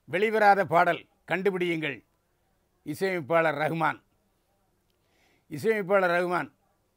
வெளிவராத பாடல் கண்டுபிடியுங்கள் இசையமைப்பாளர் ரஹ்மான் இசையமைப்பாளர் ரஹ்மான்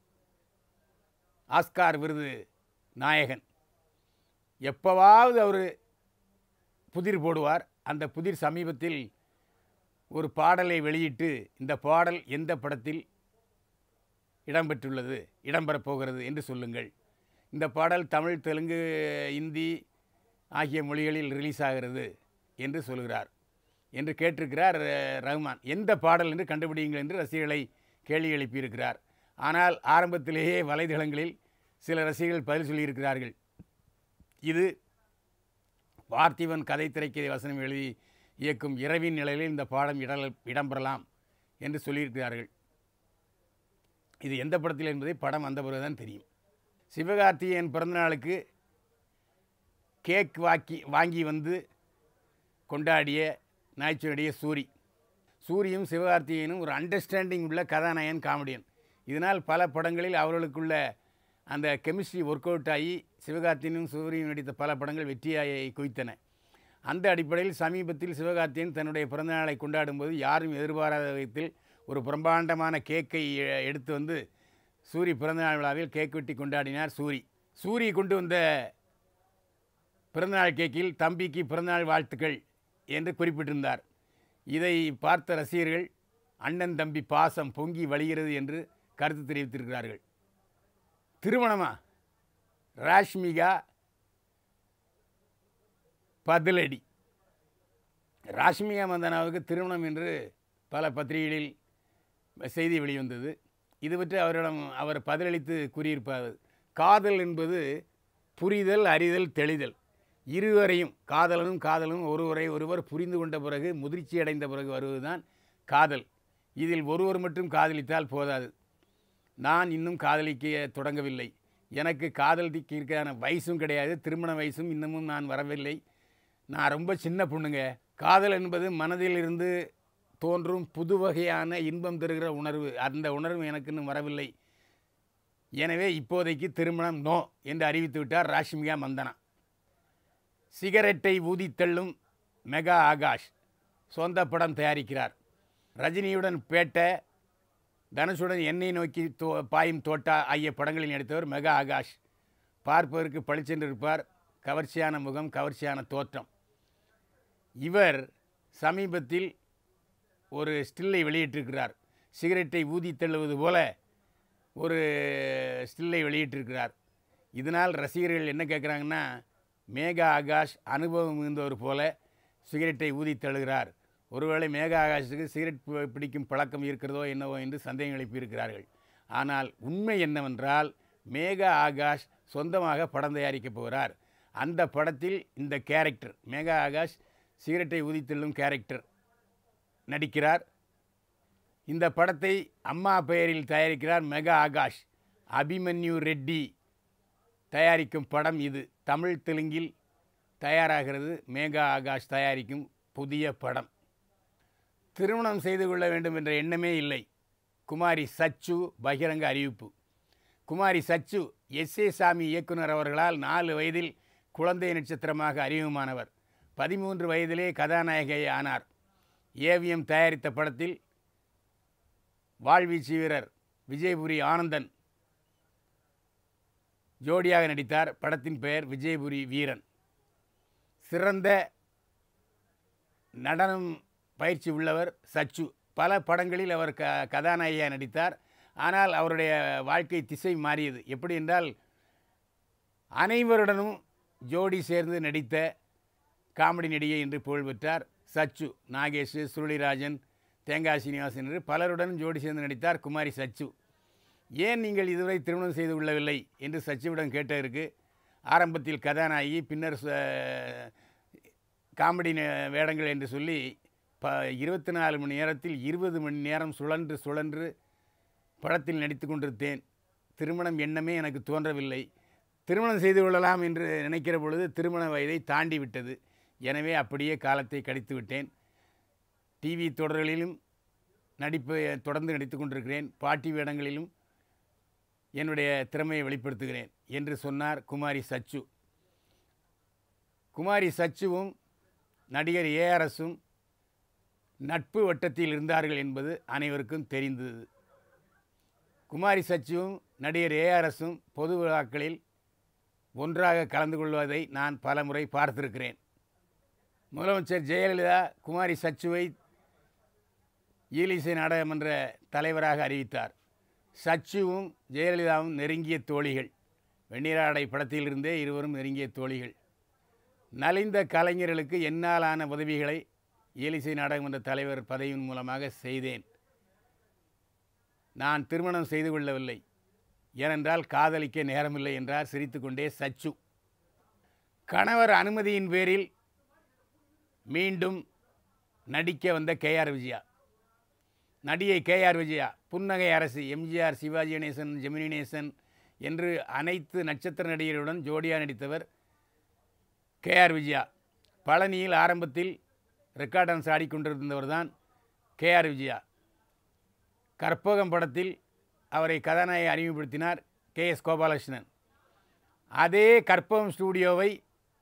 ஆஸ்கார் விருது நாயகன் எப்போவாவது அவர் புதிர் போடுவார் அந்த புதிர் சமீபத்தில் ஒரு பாடலை வெளியிட்டு இந்த பாடல் எந்த படத்தில் இடம்பெற்றுள்ளது இடம்பெறப் போகிறது என்று சொல்லுங்கள் இந்த பாடல் தமிழ் தெலுங்கு இந்தி ஆகிய மொழிகளில் ரிலீஸ் ஆகிறது என்று சொல்கிறார் என்று கேட்டிருக்கிறார் அஹ், ரஹ்மான் எந்த பாடல் என்று கண்டுபிடியுங்கள் என்று ரசிகர்களை கேள்வி எழுப்பியிருக்கிறார் ஆனால் ஆரம்பத்திலேயே வலைதளங்களில் சில ரசிகர்கள் பதில் சொல்லியிருக்கிறார்கள் இது பார்த்திபன் கதை திரைக்கதை வசனம் எழுதி இயக்கும் இரவின் நிலையில் இந்த பாடம் இட இடம்பெறலாம் என்று சொல்லியிருக்கிறார்கள் இது எந்த படத்தில் என்பதை படம் வந்த பிறகுதான் தெரியும் சிவகார்த்திகேயன் பிறந்தநாளுக்கு கேக் வாக்கி வாங்கி வந்து கொண்டாடிய நகைச்சுவையுடைய சூரி சூரியும் சிவகார்த்திகேயனும் ஒரு அண்டர்ஸ்டாண்டிங் உள்ள கதாநாயகன் காமெடியன் இதனால் பல படங்களில் அவர்களுக்குள்ள அந்த கெமிஸ்ட்ரி ஒர்க் அவுட் ஆகி சிவகார்த்தியனும் சூரியனும் நடித்த பல படங்கள் வெற்றியாயை குவித்தன அந்த அடிப்படையில் சமீபத்தில் சிவகார்த்தியன் தன்னுடைய பிறந்தநாளை கொண்டாடும்போது யாரும் எதிர்பாராத விதத்தில் ஒரு பிரம்மாண்டமான கேக்கை எ- எடுத்து வந்து சூரி பிறந்தநாள் விழாவில் கேக் வெட்டி கொண்டாடினார் சூரி சூரி கொண்டு வந்த பிறந்தநாள் கேக்கில் தம்பிக்கு பிறந்தநாள் வாழ்த்துக்கள் என்று குறிப்பிட்டிருந்தார் இதை பார்த்த ரசிகர்கள் அண்ணன் தம்பி பாசம் பொங்கி வழிகிறது என்று கருத்து தெரிவித்திருக்கிறார்கள் திருமணமா ராஷ்மிகா பதிலடி ராஷ்மிகா மந்தனாவுக்கு திருமணம் என்று பல பத்திரிகைகளில் செய்தி வெளிவந்தது இது பற்றி அவரிடம் அவர் பதிலளித்து கூறியிருப்பார் காதல் என்பது புரிதல் அறிதல் தெளிதல் இருவரையும் காதலனும் காதலும் ஒருவரை ஒருவர் புரிந்து கொண்ட பிறகு முதிர்ச்சி அடைந்த பிறகு வருவதுதான் காதல் இதில் ஒருவர் மட்டும் காதலித்தால் போதாது நான் இன்னும் காதலிக்க தொடங்கவில்லை எனக்கு காதலிக்கிறதுக்கான வயசும் கிடையாது திருமண வயசும் இன்னமும் நான் வரவில்லை நான் ரொம்ப சின்ன பொண்ணுங்க காதல் என்பது மனதில் இருந்து தோன்றும் புது வகையான இன்பம் தருகிற உணர்வு அந்த உணர்வு எனக்கு இன்னும் வரவில்லை எனவே இப்போதைக்கு திருமணம் நோ என்று அறிவித்து விட்டார் ராஷ்மிகா மந்தனா சிகரெட்டை ஊதித் தள்ளும் மெகா ஆகாஷ் சொந்த படம் தயாரிக்கிறார் ரஜினியுடன் பேட்ட தனுஷுடன் எண்ணெய் நோக்கி தோ பாயும் தோட்டா ஆகிய படங்களில் நடித்தவர் மெகா ஆகாஷ் பார்ப்பதற்கு பளிச்சென்றிருப்பார் கவர்ச்சியான முகம் கவர்ச்சியான தோற்றம் இவர் சமீபத்தில் ஒரு ஸ்டில்லை வெளியிட்டிருக்கிறார் சிகரெட்டை ஊதி தள்ளுவது போல ஒரு ஸ்டில்லை வெளியிட்டிருக்கிறார் இதனால் ரசிகர்கள் என்ன கேட்குறாங்கன்னா மேகா ஆகாஷ் அனுபவம் மிகுந்தவர் போல சிகரெட்டை ஊதி தள்ளுகிறார் ஒருவேளை மேகா ஆகாஷுக்கு சிகரெட் பி- பிடிக்கும் பழக்கம் இருக்கிறதோ என்னவோ என்று சந்தேகம் எழுப்பியிருக்கிறார்கள் ஆனால் உண்மை என்னவென்றால் மேகா ஆகாஷ் சொந்தமாக படம் தயாரிக்கப் போகிறார் அந்த படத்தில் இந்த கேரக்டர் மேகா ஆகாஷ் சிகரெட்டை ஊதித்தள்ளும் கேரக்டர் நடிக்கிறார் இந்த படத்தை அம்மா பெயரில் தயாரிக்கிறார் மெகா ஆகாஷ் அபிமன்யு ரெட்டி தயாரிக்கும் படம் இது தமிழ் தெலுங்கில் தயாராகிறது மேகா ஆகாஷ் தயாரிக்கும் புதிய படம் திருமணம் செய்து கொள்ள வேண்டும் என்ற எண்ணமே இல்லை குமாரி சச்சு பகிரங்க அறிவிப்பு குமாரி சச்சு எஸ் ஏ சாமி இயக்குனர் அவர்களால் நாலு வயதில் குழந்தை நட்சத்திரமாக அறிமுகமானவர் பதிமூன்று வயதிலே கதாநாயகி ஆனார் ஏவிஎம் தயாரித்த படத்தில் வாழ்வீச்சு வீரர் விஜயபுரி ஆனந்தன் ஜோடியாக நடித்தார் படத்தின் பெயர் விஜயபுரி வீரன் சிறந்த நடனம் பயிற்சி உள்ளவர் சச்சு பல படங்களில் அவர் க கதாநாயகியாக நடித்தார் ஆனால் அவருடைய வாழ்க்கை திசை மாறியது எப்படி என்றால் அனைவருடனும் ஜோடி சேர்ந்து நடித்த காமெடி நடிகை என்று புகழ் பெற்றார் சச்சு நாகேஷ் சுருளிராஜன் தேங்காய் சீனிவாசன் என்று பலருடன் ஜோடி சேர்ந்து நடித்தார் குமாரி சச்சு ஏன் நீங்கள் இதுவரை திருமணம் செய்து கொள்ளவில்லை என்று சச்சுவிடம் கேட்டதற்கு ஆரம்பத்தில் கதாநாயகி பின்னர் ச- காமெடி நே- வேடங்கள் என்று சொல்லி ப இருபத்தி நாலு மணி நேரத்தில் இருபது மணி நேரம் சுழன்று சுழன்று படத்தில் நடித்து கொண்டிருந்தேன் திருமணம் எண்ணமே எனக்கு தோன்றவில்லை திருமணம் செய்து கொள்ளலாம் என்று நினைக்கிற பொழுது திருமண வயதை தாண்டி விட்டது எனவே அப்படியே காலத்தை கழித்து விட்டேன் டிவி தொடர்களிலும் நடிப்பு தொடர்ந்து நடித்து கொண்டிருக்கிறேன் பாட்டி வேடங்களிலும் என்னுடைய திறமையை வெளிப்படுத்துகிறேன் என்று சொன்னார் குமாரி சச்சு குமாரி சச்சுவும் நடிகர் ஏஆர்எஸும் நட்பு வட்டத்தில் இருந்தார்கள் என்பது அனைவருக்கும் தெரிந்தது குமாரி சச்சுவும் நடிகர் ஏஆர்எஸும் பொது விழாக்களில் ஒன்றாக கலந்து கொள்வதை நான் பலமுறை பார்த்திருக்கிறேன் முதலமைச்சர் ஜெயலலிதா குமாரி சச்சுவை ஈலிசை நாடகமன்ற தலைவராக அறிவித்தார் சச்சுவும் ஜெயலலிதாவும் நெருங்கிய தோழிகள் வெண்ணிராடை படத்திலிருந்தே இருவரும் நெருங்கிய தோழிகள் நலிந்த கலைஞர்களுக்கு என்னாலான உதவிகளை இயலிசை நாடகமன்ற தலைவர் பதவியின் மூலமாக செய்தேன் நான் திருமணம் செய்து கொள்ளவில்லை ஏனென்றால் காதலிக்க நேரமில்லை என்றார் சிரித்துக்கொண்டே சச்சு கணவர் அனுமதியின் பேரில் மீண்டும் நடிக்க வந்த கேஆர் விஜயா நடிகை கேஆர் விஜயா புன்னகை அரசு எம்ஜிஆர் சிவாஜி கணேசன் ஜெமினி கணேசன் என்று அனைத்து நட்சத்திர நடிகர்களுடன் ஜோடியாக நடித்தவர் கேஆர் விஜயா பழனியில் ஆரம்பத்தில் ரெக்கார்ட் டான்ஸ் ஆடிக்கொண்டிருந்தவர் தான் கேஆர் விஜயா கற்பகம் படத்தில் அவரை கதாநாயகி அறிமுகப்படுத்தினார் கே எஸ் கோபாலகிருஷ்ணன் அதே கற்பகம் ஸ்டூடியோவை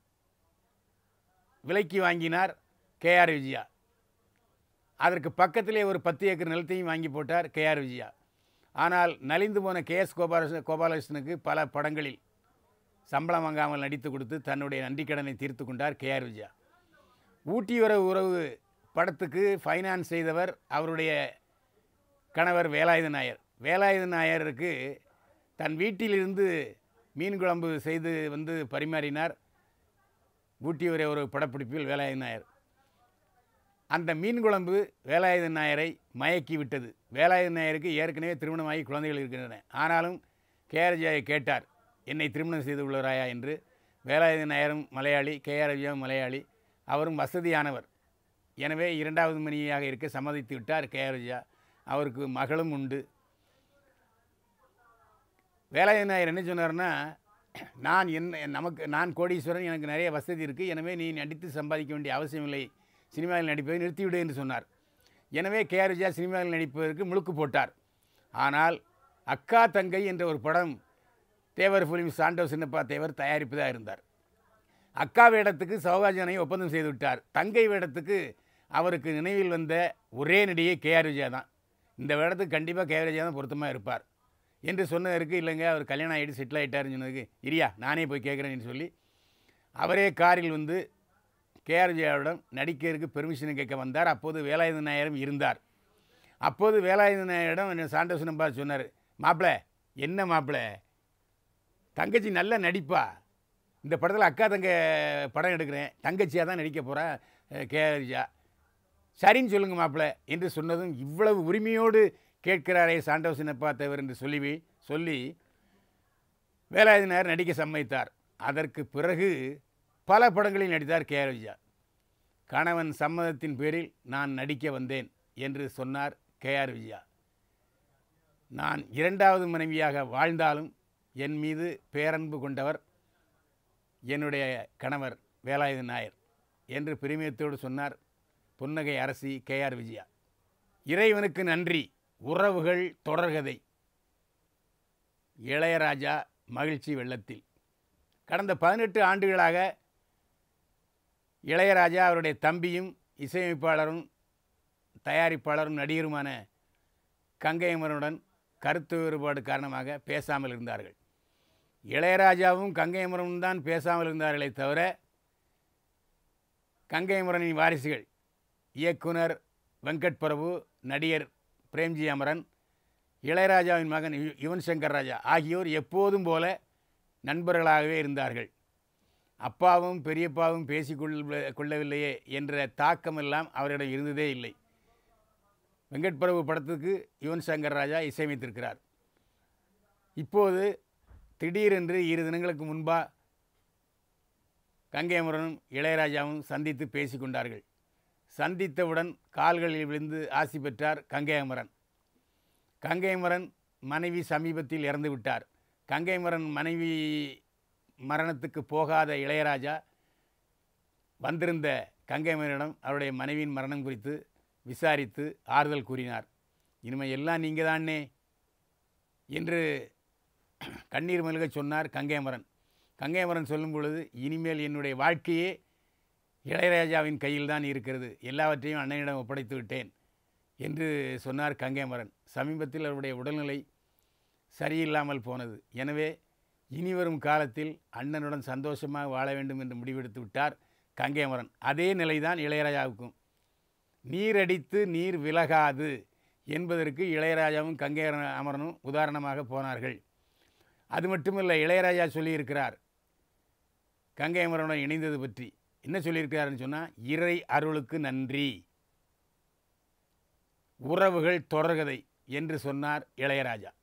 விலைக்கு வாங்கினார் கேஆர் விஜயா அதற்கு பக்கத்திலே ஒரு பத்து ஏக்கர் நிலத்தையும் வாங்கி போட்டார் கேஆர் விஜயா ஆனால் நலிந்து போன கே எஸ் கோபால கோபாலகிருஷ்ணனுக்கு பல படங்களில் சம்பளம் வாங்காமல் நடித்து கொடுத்து தன்னுடைய நன்றிக்கடனை தீர்த்து கொண்டார் கேஆர் விஜயா ஊட்டி உறவு உறவு படத்துக்கு ஃபைனான்ஸ் செய்தவர் அவருடைய கணவர் வேலாயுத நாயர் வேலாயுத நாயருக்கு தன் வீட்டிலிருந்து மீன் குழம்பு செய்து வந்து பரிமாறினார் ஊட்டி உரை ஒரு படப்பிடிப்பில் வேலாயுத நாயர் அந்த மீன் குழம்பு வேலாயுத நாயரை மயக்கி விட்டது வேலாயுத நாயருக்கு ஏற்கனவே திருமணமாகி குழந்தைகள் இருக்கின்றன ஆனாலும் கேஆர்ஜியை கேட்டார் என்னை திருமணம் செய்து கொள்கிறாயா என்று வேலாயுத நாயரும் மலையாளி கேஆர் விஜயும் மலையாளி அவரும் வசதியானவர் எனவே இரண்டாவது மணியாக இருக்க சம்மதித்து விட்டார் கேஆர் விஜயா அவருக்கு மகளும் உண்டு வேலாயுத நாயர் என்ன சொன்னார்னா நான் என்ன நமக்கு நான் கோடீஸ்வரன் எனக்கு நிறைய வசதி இருக்குது எனவே நீ நடித்து சம்பாதிக்க வேண்டிய அவசியமில்லை சினிமாவில் நடிப்பதை நிறுத்திவிடு என்று சொன்னார் எனவே கேஆர் விஜயா சினிமாவில் நடிப்பதற்கு முழுக்கு போட்டார் ஆனால் அக்கா தங்கை என்ற ஒரு படம் தேவர் ஃபிலிம் சாண்டோ சின்னப்பா தேவர் தயாரிப்பதாக இருந்தார் அக்கா வேடத்துக்கு சௌகாஜனை ஒப்பந்தம் செய்து விட்டார் தங்கை வேடத்துக்கு அவருக்கு நினைவில் வந்த ஒரே நடிகை கேஆர் விஜயா தான் இந்த வேடத்துக்கு கண்டிப்பாக கேஆர் விஜயா தான் பொருத்தமாக இருப்பார் என்று சொன்னதற்கு இல்லைங்க அவர் கல்யாணம் ஆகிட்டு செட்டில் ஆகிட்டாருன்னு சொன்னதுக்கு இரியா நானே போய் கேட்குறேன்னு சொல்லி அவரே காரில் வந்து கேஆர் விஜயாவிடம் நடிக்கிறதுக்கு பெர்மிஷன் கேட்க வந்தார் அப்போது வேலாயுத நாயரும் இருந்தார் அப்போது வேலாயுத நாயரிடம் சாண்டோஸ் நம்பா சொன்னார் மாப்பிள்ளை என்ன மாப்பிள்ளை தங்கச்சி நல்லா நடிப்பா இந்த படத்தில் அக்கா தங்க படம் எடுக்கிறேன் தங்கச்சியாக தான் நடிக்க போகிறேன் கேஆர் விஜயா சரின்னு சொல்லுங்க மாப்பிள்ளை என்று சொன்னதும் இவ்வளவு உரிமையோடு கேட்கிறாரே சாண்டவ சின்னப்பா தேவர் என்று சொல்லி சொல்லி வேலாயுதனார் நடிக்க சம்மதித்தார் அதற்கு பிறகு பல படங்களில் நடித்தார் கேஆர் விஜயா கணவன் சம்மதத்தின் பேரில் நான் நடிக்க வந்தேன் என்று சொன்னார் கேஆர் விஜயா நான் இரண்டாவது மனைவியாக வாழ்ந்தாலும் என் மீது பேரன்பு கொண்டவர் என்னுடைய கணவர் வேலாயுத நாயர் என்று பெருமியத்தோடு சொன்னார் புன்னகை அரசி கேஆர் விஜயா இறைவனுக்கு நன்றி உறவுகள் தொடர்கதை இளையராஜா மகிழ்ச்சி வெள்ளத்தில் கடந்த பதினெட்டு ஆண்டுகளாக இளையராஜா அவருடைய தம்பியும் இசையமைப்பாளரும் தயாரிப்பாளரும் நடிகருமான கங்கையமரனுடன் கருத்து வேறுபாடு காரணமாக பேசாமல் இருந்தார்கள் இளையராஜாவும் கங்கையமரனும் தான் பேசாமல் இருந்தார்களே தவிர கங்கையமரனின் வாரிசுகள் இயக்குனர் வெங்கட் பிரபு நடிகர் பிரேம்ஜி அமரன் இளையராஜாவின் மகன் யு- யுவன் சங்கர் ராஜா ஆகியோர் எப்போதும் போல நண்பர்களாகவே இருந்தார்கள் அப்பாவும் பெரியப்பாவும் பேசிக்கொள்ள கொள்ளவில்லையே என்ற தாக்கமெல்லாம் அவரிடம் இருந்ததே இல்லை வெங்கட் பிரபு படத்துக்கு யுவன் சங்கர் ராஜா இசையமைத்திருக்கிறார் இப்போது திடீரென்று இரு தினங்களுக்கு முன்பாக கங்கையமரனும் இளையராஜாவும் சந்தித்து பேசிக்கொண்டார்கள் சந்தித்தவுடன் கால்களில் விழுந்து ஆசி பெற்றார் கங்கையமரன் கங்கைமரன் மனைவி சமீபத்தில் இறந்து விட்டார் கங்கைமரன் மனைவி மரணத்துக்கு போகாத இளையராஜா வந்திருந்த கங்கைமரனிடம் அவருடைய மனைவியின் மரணம் குறித்து விசாரித்து ஆறுதல் கூறினார் இனிமே எல்லாம் நீங்கள் தானே என்று கண்ணீர் மல்க சொன்னார் கங்கைமரன் கங்கைமரன் சொல்லும் பொழுது இனிமேல் என்னுடைய வாழ்க்கையே இளையராஜாவின் கையில் தான் இருக்கிறது எல்லாவற்றையும் அண்ணனிடம் ஒப்படைத்து விட்டேன் என்று சொன்னார் கங்கைமரன் சமீபத்தில் அவருடைய உடல்நிலை சரியில்லாமல் போனது எனவே இனிவரும் காலத்தில் அண்ணனுடன் சந்தோஷமாக வாழ வேண்டும் என்று முடிவெடுத்து விட்டார் கங்கைமரன் அதே நிலைதான் இளையராஜாவுக்கும் நீரடித்து நீர் விலகாது என்பதற்கு இளையராஜாவும் கங்கை அமரனும் உதாரணமாக போனார்கள் அது மட்டுமல்ல இளையராஜா சொல்லியிருக்கிறார் கங்கை அமரனுடன் இணைந்தது பற்றி என்ன சொல்லியிருக்கிறாருன்னு சொன்னால் இறை அருளுக்கு நன்றி உறவுகள் தொடர்கதை என்று சொன்னார் இளையராஜா